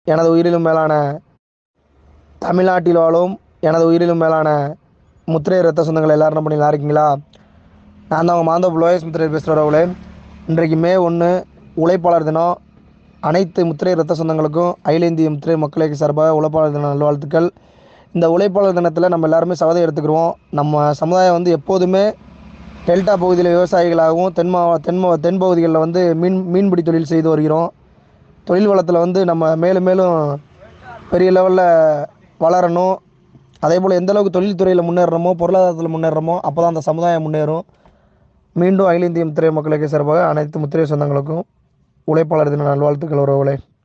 எனது உயிரிலும் மேலான தமிழ்நாட்டில் வாழும் எனது உயிரிலும் மேலான முத்திரை ரத்த சொந்தங்கள் எல்லாரும் என்ன பண்ணி நல்லா இருக்கீங்களா நான் தான் உங்கள் மாந்தோப்பு லோயஸ் முத்திரை பேசுகிறவர்களே இன்றைக்கு மே ஒன்று உழைப்பாளர் தினம் அனைத்து முத்திரை ரத்த சொந்தங்களுக்கும் அகில இந்திய முத்திரை மக்களுக்கு சார்பாக உழைப்பாளர் தின நல்வாழ்த்துக்கள் இந்த உழைப்பாளர் தினத்தில் நம்ம எல்லாருமே சபதம் எடுத்துக்கிடுவோம் நம்ம சமுதாயம் வந்து எப்போதுமே டெல்டா பகுதியில் விவசாயிகளாகவும் தென் மாவ தென் மா தென் பகுதிகளில் வந்து மீன் மீன்பிடி தொழில் செய்து வருகிறோம் தொழில் வளத்தில் வந்து நம்ம மேலும் மேலும் பெரிய லெவலில் வளரணும் அதே போல் எந்த அளவுக்கு தொழில்துறையில் முன்னேறணுமோ பொருளாதாரத்தில் முன்னேறணுமோ அப்போ தான் அந்த சமுதாயம் முன்னேறும் மீண்டும் அகில இந்திய முத்திரை மக்களுக்கு சார்பாக அனைத்து முத்திரை சொந்தங்களுக்கும் உழைப்பாளர் தின நல்வாழ்த்துக்கள் உறவுகளே